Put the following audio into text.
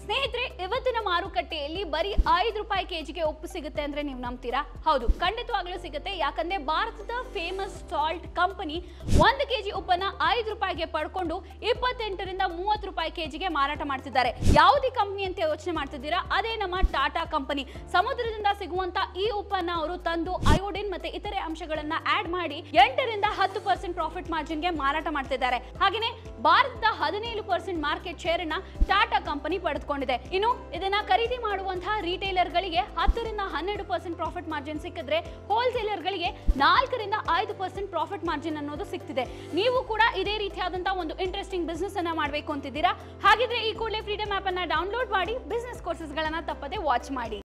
ಸ್ನೇಹಿತರೆ ಇವತ್ತಿನ ಮಾರುಕಟ್ಟೆಯಲ್ಲಿ ಬರೀ ಐದು ರೂಪಾಯಿ ಕೆಜಿಗೆ ಉಪ್ಪು ಸಿಗುತ್ತೆ ಅಂದ್ರೆ ನೀವು ನಂಬ್ತೀರಾ ಹೌದು ಖಂಡಿತವಾಗ್ಲೂ ಸಿಗುತ್ತೆ ಯಾಕಂದ್ರೆ ಭಾರತದ ಫೇಮಸ್ ಸಾಲ್ಟ್ ಕಂಪನಿ ಒಂದು ಕೆಜಿ ಉಪ್ಪನ್ನ ಐದು ರೂಪಾಯಿಗೆ ಪಡ್ಕೊಂಡು ಇಪ್ಪತ್ತೆಂಟರಿಂದ ಮೂವತ್ತು ರೂಪಾಯಿ ಕೆಜಿಗೆ ಮಾರಾಟ ಮಾಡ್ತಿದ್ದಾರೆ ಯಾವುದೇ ಕಂಪನಿ ಅಂತ ಯೋಚನೆ ಮಾಡ್ತಿದ್ದೀರಾ ಅದೇ ನಮ್ಮ ಟಾಟಾ ಕಂಪನಿ ಸಮುದ್ರದಿಂದ ಸಿಗುವಂತ ಈ ಉಪ್ಪನ್ನ ಅವರು ತಂದು ಅಯೋಡಿನ್ ಮತ್ತೆ ಇತರೆ ಅಂಶಗಳನ್ನ ಆಡ್ ಮಾಡಿ ಎಂಟರಿಂದ ಹತ್ತು ಪರ್ಸೆಂಟ್ ಪ್ರಾಫಿಟ್ ಮಾರ್ಜಿನ್ಗೆ ಮಾರಾಟ ಮಾಡ್ತಿದ್ದಾರೆ ಹಾಗೇನೆ ಭಾರತದ ಹದಿನೇಳು ಪರ್ಸೆಂಟ್ ಮಾರ್ಕೆಟ್ ಶೇರ್ ಅನ್ನ ಟಾಟಾ ಕಂಪನಿ ಪಡೆದುಕೊಂಡಿದೆ ಇನ್ನು ಇದನ್ನ ಖರೀದಿ ಮಾಡುವಂತಹ ರಿಟೇಲರ್ ಗಳಿಗೆ ಹತ್ತರಿಂದ ಹನ್ನೆರಡು ಪರ್ಸೆಂಟ್ ಪ್ರಾಫಿಟ್ ಮಾರ್ಜಿನ್ ಸಿಕ್ಕಿದ್ರೆ ಹೋಲ್ಸೇಲರ್ ಗಳಿಗೆ ನಾಲ್ಕರಿಂದ ಐದು ಪರ್ಸೆಂಟ್ ಪ್ರಾಫಿಟ್ ಮಾರ್ಜಿನ್ ಅನ್ನೋದು ಸಿಗ್ತಿದೆ ನೀವು ಕೂಡ ಇದೇ ರೀತಿಯಾದಂತಹ ಒಂದು ಇಂಟ್ರೆಸ್ಟಿಂಗ್ ಬಿಸ್ನೆಸ್ ಅನ್ನ ಮಾಡಬೇಕು ಅಂತಿದ್ದೀರಾ ಹಾಗಿದ್ರೆ ಈ ಕೂಡಲೇ ಫ್ರೀಡಮ್ ಆಪ್ ಅನ್ನ ಡೌನ್ಲೋಡ್ ಮಾಡಿ ಬಿಸ್ನೆಸ್ ಕೋರ್ಸಸ್ ಗಳನ್ನ ತಪ್ಪದೆ ವಾಚ್ ಮಾಡಿ